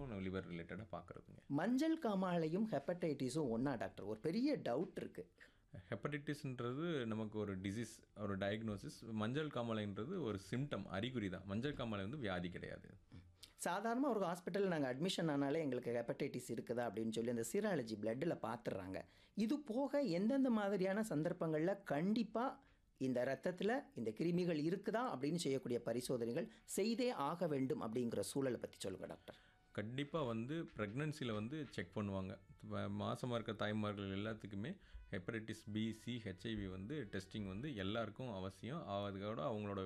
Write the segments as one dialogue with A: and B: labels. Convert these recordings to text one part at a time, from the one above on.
A: இருக்கும் லிவர் ரிலேட்டடாக பார்க்குறதுங்க
B: மஞ்சள் காமாலையும் ஹெப்படைட்டிஸும் ஒன்றா டாக்டர் ஒரு பெரிய டவுட் இருக்குது
A: ஹெப்படைட்டிஸ்ன்றது நமக்கு ஒரு டிசீஸ் ஒரு டயக்னோசிஸ் மஞ்சள் காமாலைன்றது ஒரு சிம்டம் அறிகுறி தான் மஞ்சள் காமாலை வந்து வியாதி கிடையாது
B: சாதாரணமாக ஒரு ஹாஸ்பிட்டலில் நாங்கள் அட்மிஷன் ஆனாலே எங்களுக்கு ஹெப்படைட்டிஸ் இருக்குதா அப்படின்னு சொல்லி அந்த சீராலஜி பிளட்டில் பார்த்துடுறாங்க இது போக எந்தெந்த மாதிரியான சந்தர்ப்பங்களில் கண்டிப்பாக இந்த ரத்தத்தில் இந்த கிருமிகள் இருக்குதா அப்படின்னு செய்யக்கூடிய பரிசோதனைகள் செய்தே ஆக வேண்டும் அப்படிங்கிற சூழலை பற்றி சொல்லுங்கள் டாக்டர்
A: கண்டிப்பாக வந்து ப்ரெக்னன்சியில் வந்து செக் பண்ணுவாங்க வ- மாசமா இருக்க தாய்மார்கள் எல்லாத்துக்குமே ஹெப்படைட்டிஸ் பி சி ஹெச்ஐவி வந்து டெஸ்டிங் வந்து எல்லாருக்கும் அவசியம் அதுக்கோட அவங்களோட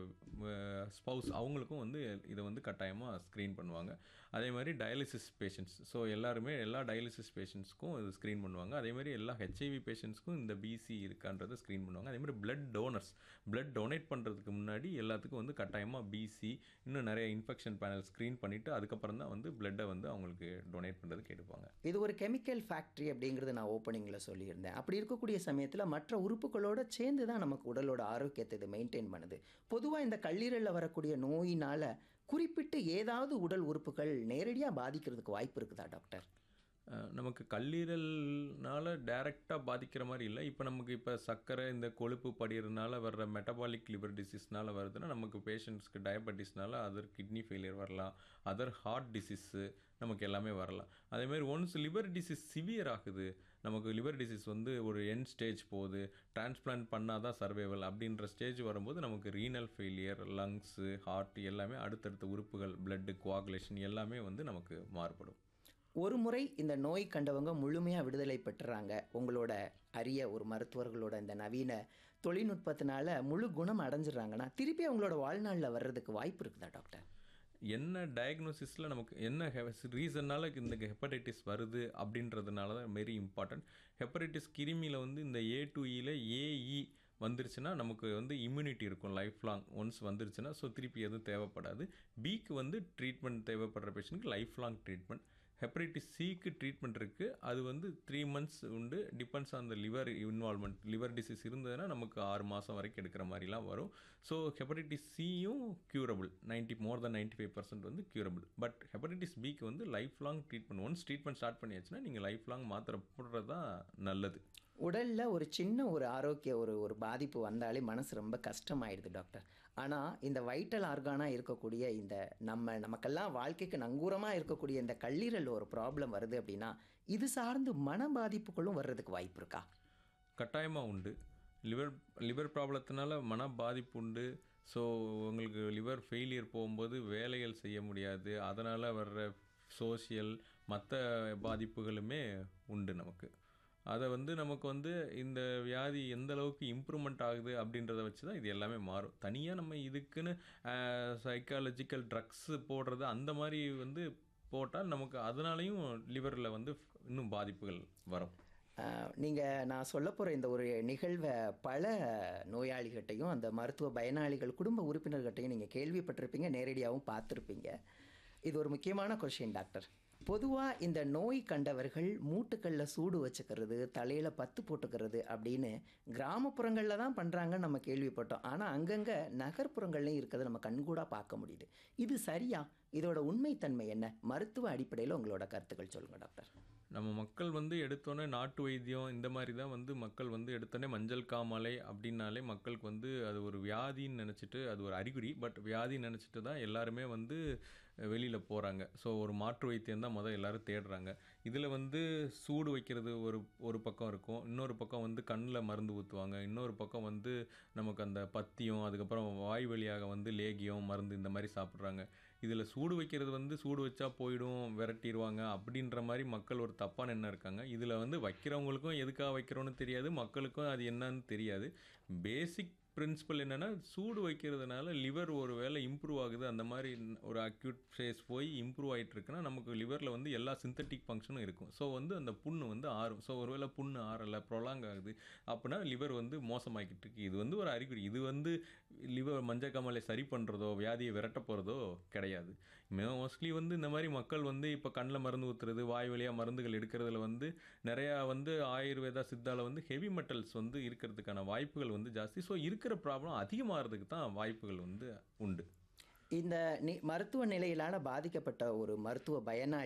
A: ஸ்பௌஸ் அவங்களுக்கும் வந்து இதை வந்து கட்டாயமாக ஸ்க்ரீன் பண்ணுவாங்க அதே மாதிரி டயாலிசிஸ் பேஷண்ட்ஸ் ஸோ எல்லாருமே எல்லா டயாலிசிஸ் பேஷண்ட்ஸ்க்கும் இது ஸ்க்ரீன் பண்ணுவாங்க அதே மாதிரி எல்லா ஹெச்ஐவி பேஷண்ட்ஸ்க்கும் இந்த பிசி இருக்கான்றதை ஸ்க்ரீன் பண்ணுவாங்க அதே மாதிரி பிளட் டோனர்ஸ் பிளட் டொனேட் பண்ணுறதுக்கு முன்னாடி எல்லாத்துக்கும் வந்து கட்டாயமாக பிசி இன்னும் நிறைய இன்ஃபெக்ஷன் பேனல் ஸ்க்ரீன் பண்ணிவிட்டு அதுக்கப்புறம் தான் வந்து பிளட்டை வந்து அவங்களுக்கு டொனேட் பண்ணுறதுக்கு எடுப்பாங்க
B: இது ஒரு கெமிக்கல் ஃபேக்ட்ரி அப்படிங்கிறது நான் ஓப்பனிங்கில் சொல்லியிருந்தேன் அப்படி இருக்கக்கூடிய சமயத்தில் மற்ற உறுப்புகளோட சேர்ந்து தான் நமக்கு உடலோட ஆரோக்கியத்தை இது மெயின்டைன் பண்ணுது பொதுவாக இந்த கல்லீரலில் வரக்கூடிய நோயினால் குறிப்பிட்டு ஏதாவது உடல் உறுப்புகள் நேரடியாக பாதிக்கிறதுக்கு வாய்ப்பு இருக்குதா டாக்டர்
A: அஹ் நமக்கு கல்லீரல்னால டைரெக்டாக பாதிக்கிற மாதிரி இல்லை இப்போ நமக்கு இப்போ சர்க்கரை இந்த கொழுப்பு படிகிறதுனால வர்ற மெட்டபாலிக் லிவர் டிசீஸ்னால வருதுன்னா நமக்கு பேஷண்ட்ஸ்க்கு டயபெட்டிஸ்னால அதர் கிட்னி ஃபெயிலியர் வரலாம் அதர் ஹார்ட் டிசீஸு நமக்கு எல்லாமே வரலாம் அதேமாதிரி ஒன்ஸ் லிவர் டிசீஸ் சிவியர் ஆகுது நமக்கு லிவர் டிசீஸ் வந்து ஒரு எண்ட் ஸ்டேஜ் போகுது டிரான்ஸ்பிளான்ட் பண்ணால் தான் சர்வைவல் அப்படின்ற ஸ்டேஜ் வரும்போது நமக்கு ரீனல் ஃபெயிலியர் லங்ஸு ஹார்ட் எல்லாமே அடுத்தடுத்த உறுப்புகள் பிளட்டு coagulation எல்லாமே வந்து நமக்கு மாறுபடும்
B: ஒரு முறை இந்த நோய் கண்டவங்க முழுமையாக விடுதலை பெற்றுறாங்க உங்களோட அரிய ஒரு மருத்துவர்களோட இந்த நவீன தொழில்நுட்பத்தினால முழு குணம் அடைஞ்சிடுறாங்கன்னா திருப்பி அவங்களோட வாழ்நாளில் வர்றதுக்கு வாய்ப்பு இருக்குதா டாக்டர்
A: என்ன டயக்னோசிஸில் நமக்கு என்ன ரீசன்னால இந்த ஹெப்படைட்டிஸ் வருது அப்படின்றதுனால தான் வெரி இம்பார்ட்டன்ட் ஹெப்படைட்டிஸ் கிருமியில் வந்து இந்த ஏ டு இயில் ஏஇ வந்துருச்சுன்னா நமக்கு வந்து இம்யூனிட்டி இருக்கும் லைஃப் லாங் ஒன்ஸ் வந்துருச்சுன்னா ஸோ திருப்பி எதுவும் தேவைப்படாது பிக்கு வந்து ட்ரீட்மெண்ட் தேவைப்படுற பேஷண்ட்க்கு லைஃப் லாங் ட்ரீட்மெண்ட் ஹெப்படைட்டிஸ் சிக்கு ட்ரீட்மெண்ட் இருக்குது அது வந்து த்ரீ மந்த்ஸ் உண்டு depends on the liver involvement liver disease இருந்ததுன்னா நமக்கு ஆறு மாதம் வரைக்கும் எடுக்கிற மாதிரிலாம் வரும் ஸோ ஹெப்படைட்டிஸ் சியும் curable ninety more than ninety five percent வந்து க்யூரபிள் பட் ஹெப்படைட்டிஸ் பிக்கு வந்து life long treatment once treatment start பண்ணியாச்சுன்னா நீங்கள் லைஃப் லாங் மாத்திரை போடுறது தான் நல்லது
B: உடலில் ஒரு சின்ன ஒரு ஆரோக்கிய ஒரு ஒரு பாதிப்பு வந்தாலே மனசு ரொம்ப கஷ்டமாயிடுது டாக்டர் ஆனால் இந்த வைட்டல் ஆர்கானாக இருக்கக்கூடிய இந்த நம்ம நமக்கெல்லாம் வாழ்க்கைக்கு நங்கூரமாக இருக்கக்கூடிய இந்த கல்லீரல் ஒரு ப்ராப்ளம் வருது அப்படின்னா இது சார்ந்து மன பாதிப்புகளும் வர்றதுக்கு வாய்ப்பு இருக்கா
A: கட்டாயமாக உண்டு லிவர் லிவர் ப்ராப்ளத்தினால மன பாதிப்பு உண்டு ஸோ உங்களுக்கு லிவர் ஃபெயிலியர் போகும்போது வேலைகள் செய்ய முடியாது அதனால் வர்ற சோஷியல் மற்ற பாதிப்புகளுமே உண்டு நமக்கு அதை வந்து நமக்கு வந்து இந்த வியாதி எந்த அளவுக்கு இம்ப்ரூவ்மெண்ட் ஆகுது அப்படின்றத வச்சு தான் இது எல்லாமே மாறும் தனியாக நம்ம இதுக்குன்னு சைக்காலஜிக்கல் ட்ரக்ஸ் போடுறது அந்த மாதிரி வந்து போட்டால் நமக்கு அதனாலையும் லிவரில் வந்து இன்னும் பாதிப்புகள் வரும்
B: நீங்கள் நான் சொல்ல போகிற இந்த ஒரு நிகழ்வை பல நோயாளிகிட்டையும் அந்த மருத்துவ பயனாளிகள் குடும்ப உறுப்பினர்கிட்டையும் நீங்கள் கேள்விப்பட்டிருப்பீங்க நேரடியாகவும் பார்த்துருப்பீங்க இது ஒரு முக்கியமான கொஷின் டாக்டர் பொதுவாக இந்த நோய் கண்டவர்கள் மூட்டுக்களில் சூடு வச்சுக்கிறது தலையில் பத்து போட்டுக்கிறது அப்படின்னு கிராமப்புறங்களில் தான் பண்ணுறாங்கன்னு நம்ம கேள்விப்பட்டோம் ஆனால் அங்கங்கே நகர்ப்புறங்கள்லையும் இருக்கிறத நம்ம கண்கூடாக பார்க்க முடியுது இது சரியா இதோட உண்மைத்தன்மை என்ன மருத்துவ அடிப்படையில் உங்களோட கருத்துக்கள் சொல்லுங்கள் டாக்டர்
A: நம்ம மக்கள் வந்து எடுத்தோன்னே நாட்டு வைத்தியம் இந்த மாதிரி தான் வந்து மக்கள் வந்து எடுத்தோன்னே மஞ்சள் காமாலை அப்படின்னாலே மக்களுக்கு வந்து அது ஒரு வியாதின்னு நினச்சிட்டு அது ஒரு அறிகுறி பட் வியாதின்னு நினச்சிட்டு தான் எல்லாருமே வந்து வெளியில் போகிறாங்க ஸோ ஒரு மாற்று வைத்தியம் தான் முதல் எல்லாரும் தேடுறாங்க இதில் வந்து சூடு வைக்கிறது ஒரு ஒரு பக்கம் இருக்கும் இன்னொரு பக்கம் வந்து கண்ணில் மருந்து ஊற்றுவாங்க இன்னொரு பக்கம் வந்து நமக்கு அந்த பத்தியம் அதுக்கப்புறம் வாய் வழியாக வந்து லேகியம் மருந்து இந்த மாதிரி சாப்பிட்றாங்க இதில் சூடு வைக்கிறது வந்து சூடு வச்சா போயிடும் விரட்டிடுவாங்க அப்படின்ற மாதிரி மக்கள் ஒரு தப்பான எண்ணம் இருக்காங்க இதில் வந்து வைக்கிறவங்களுக்கும் எதுக்காக வைக்கிறோன்னு தெரியாது மக்களுக்கும் அது என்னன்னு தெரியாது பேசிக் பிரின்சிபல் என்னென்னா சூடு வைக்கிறதுனால லிவர் ஒரு வேளை இம்ப்ரூவ் ஆகுது அந்த மாதிரி ஒரு அக்யூட் ஃபேஸ் போய் இம்ப்ரூவ் ஆகிட்டு இருக்குன்னா நமக்கு லிவரில் வந்து எல்லா சிந்தட்டிக் ஃபங்க்ஷனும் இருக்கும் ஸோ வந்து அந்த புண்ணு வந்து ஆறும் ஸோ ஒருவேளை புண்ணு ஆறலை ப்ரொலாங் ஆகுது அப்படின்னா லிவர் வந்து மோசமாக்கிட்டு இருக்கு இது வந்து ஒரு அறிகுறி இது வந்து லிவர் மஞ்சள் காமாலை சரி பண்ணுறதோ வியாதியை விரட்ட போகிறதோ கிடையாது மோஸ்ட்லி வந்து இந்த மாதிரி மக்கள் வந்து இப்போ கண்ணில் மருந்து ஊற்றுறது வாய் வழியாக மருந்துகள் எடுக்கிறதுல வந்து நிறையா வந்து ஆயுர்வேதா சித்தால வந்து ஹெவி மெட்டல்ஸ் வந்து இருக்கிறதுக்கான வாய்ப்புகள் வந்து ஜாஸ்தி ஸோ இருக்கிற ப்ராப்ளம் அதிகமாகிறதுக்கு தான் வாய்ப்புகள் வந்து உண்டு
B: இந்த நி மருத்துவ நிலையிலான பாதிக்கப்பட்ட ஒரு மருத்துவ பயனாளி